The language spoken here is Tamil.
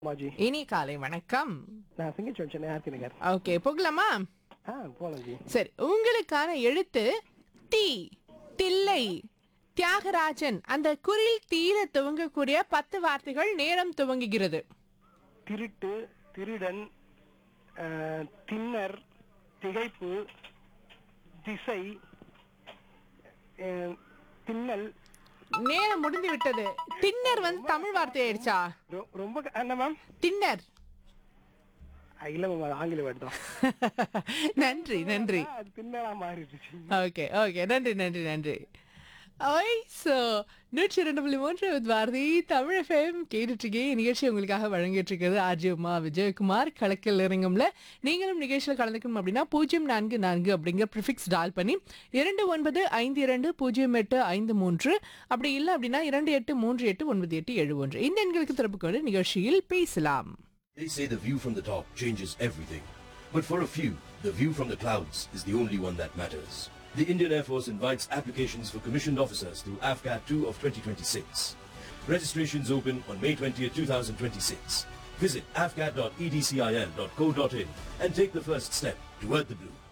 மாஜி இனி காலை வணக்கம் நான் சிங்கச்சோன் சென்னை ஆர்த்தி நகர் ஓகே போகலாமா ஆ போலாம் ஜி சரி உங்களுக்கான எழுத்து டி தில்லை தியாகராஜன் அந்த குரில் தீர துவங்கக்கூடிய பத்து வார்த்தைகள் நேரம் துவங்குகிறது திருட்டு திருடன் ஆ, திண்ணர் திகைப்பு திசை ஆ, திண்ணல் நேரம் முடிந்து விட்டது தின்னர் வந்து தமிழ் வார்த்தை ஆயிடுச்சா ரொ- ரொம்ப க- என்ன மேம் தின்னர் ஆ, இல்ல மேம் அது ஆங்கில வேர்டு தான் நன்றி நன்றி ஆ, அது திண்ணலா மாறிடுச்சு ஓகே ஓகே நன்றி நன்றி நன்றி ஓய் ஸோ நூற்றி இரண்டு புள்ளி மூன்று with பாரதி தமிழ் எஃப்எம் கேட்டுட்ருக்கே நிகழ்ச்சி உங்களுக்காக வழங்கிட்டு இருக்கிறது ஆர்ஜி உமா விஜயகுமார் கலக்கல் இறங்கும்ல நீங்களும் நிகழ்ச்சியில் கலந்துக்கணும் அப்படின்னா பூஜ்ஜியம் நான்கு நான்கு அப்படிங்கிற ப்ரிஃபிக்ஸ் டால் பண்ணி இரண்டு ஒன்பது ஐந்து இரண்டு பூஜ்ஜியம் எட்டு ஐந்து மூன்று அப்படி இல்லை அப்படின்னா இரண்டு எட்டு மூன்று எட்டு ஒன்பது எட்டு ஏழு ஒன்று இந்த எண்களுக்கு திறப்பு கொண்டு நிகழ்ச்சியில் பேசலாம் They say the view from the top changes everything. But for a few, the view from the clouds is the only one that matters. The Indian Air Force invites applications for commissioned officers through AFCAT 2 of 2026. Registrations open on May 20th, 2026. Visit afcat.edcil.co.in and take the first step toward the blue.